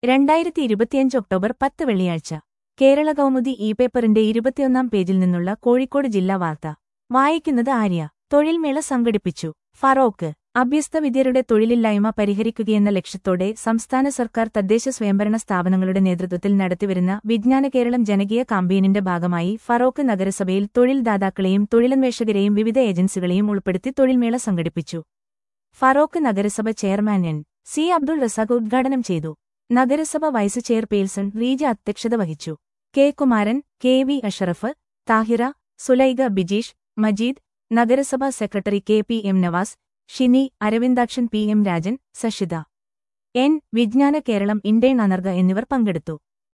രണ്ടായിരത്തി ഇരുപത്തിയഞ്ച് ഒക്ടോബർ പത്ത് വെള്ളിയാഴ്ച കേരള കൗമുദി ഇ പേപ്പറിന്റെ ഇരുപത്തിയൊന്നാം പേജിൽ നിന്നുള്ള കോഴിക്കോട് ജില്ലാ വാർത്ത വായിക്കുന്നത് ആര്യ തൊഴിൽമേള സംഘടിപ്പിച്ചു ഫറോക്ക് അഭ്യസ്ത വിദ്യരുടെ തൊഴിലില്ലായ്മ പരിഹരിക്കുകയെന്ന ലക്ഷ്യത്തോടെ സംസ്ഥാന സർക്കാർ തദ്ദേശ സ്വയംഭരണ സ്ഥാപനങ്ങളുടെ നേതൃത്വത്തിൽ നടത്തിവരുന്ന വിജ്ഞാന കേരളം ജനകീയ കാമ്പയിനിന്റെ ഭാഗമായി ഫറോക്ക് നഗരസഭയിൽ തൊഴിൽ ദാതാക്കളെയും തൊഴിലന്വേഷകരെയും വിവിധ ഏജൻസികളെയും ഉൾപ്പെടുത്തി തൊഴിൽമേള സംഘടിപ്പിച്ചു ഫറോക്ക് നഗരസഭ chairman N C Abdul Razak ഉദ്ഘാടനം ചെയ്തു നഗരസഭ വൈസ് ചെയർപേഴ്സൺ റീജ അധ്യക്ഷത വഹിച്ചു K Kumaran K V Ashraf Thahira Sulaiga Bijeesh Majeed നഗരസഭാ secretary K P M Navas Shini Aravindakshan P M Rajan Sashitha N Vijnana Keralam Indian അനർഗ എന്നിവർ പങ്കെടുത്തു